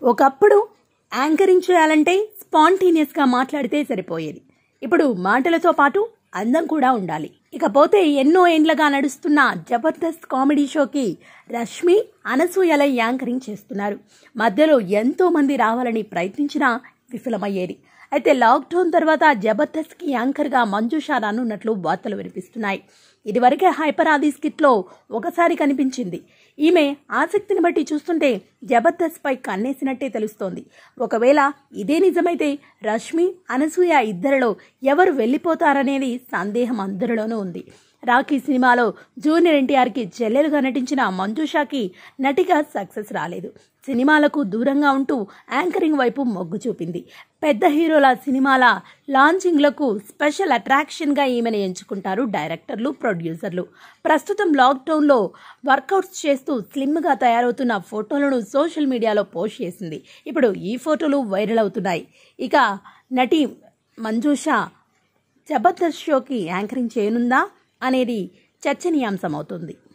ఒకప్పుడు యాంకరింగ్ చేయాలంటే స్పాంటేనియస్గా మాట్లాడితే సరిపోయేది ఇప్పుడు మాటలతో పాటు అందం కూడా ఉండాలి ఇకపోతే ఎన్నో ఏండ్లగా నడుస్తున్న జబర్దస్త్ కామెడీ షోకి రష్మి అనసూయల యాంకరింగ్ చేస్తున్నారు మధ్యలో ఎంతో మంది రావాలని ప్రయత్నించినా విఫలమయ్యేది అయితే లాక్డౌన్ తర్వాత జబర్దస్త్కి యాంకర్గా మంజుషా రానున్నట్లు వార్తలు వినిపిస్తున్నాయి ఇదివరకే హైపర్ ఆది స్కిట్లో ఒకసారి కనిపించింది ఈమె ఆసక్తిని బట్టి చూస్తుంటే జబర్దస్త్ పై కన్నేసినట్టే తెలుస్తోంది ఒకవేళ ఇదే నిజమైతే రష్మి అనసూయ ఇద్దరిలో ఎవరు వెళ్ళిపోతారనేది సందేహం అందరిలోనూ ఉంది రాఖీ సినిమాలో జూనియర్ ఎన్టీఆర్కి చెల్లెలుగా నటించిన మంజుషాకి నటిగా సక్సెస్ రాలేదు సినిమాలకు దూరంగా ఉంటూ యాంకరింగ్ వైపు మొగ్గు చూపింది పెద్ద హీరోల సినిమాల లాంచింగ్లకు స్పెషల్ అట్రాక్షన్గా ఈమెను ఎంచుకుంటారు డైరెక్టర్లు ప్రొడ్యూసర్లు ప్రస్తుతం లాక్డౌన్లో వర్కౌట్స్ చేస్తూ స్లిమ్గా తయారవుతున్న ఫోటోలను సోషల్ మీడియాలో పోస్ట్ చేసింది ఇప్పుడు ఈ ఫోటోలు వైరల్ అవుతున్నాయి ఇక నటి మంజుషా జబర్దస్త్ షోకి యాంకరింగ్ చేయనుందా అనేది చర్చనీయాంశమవుతుంది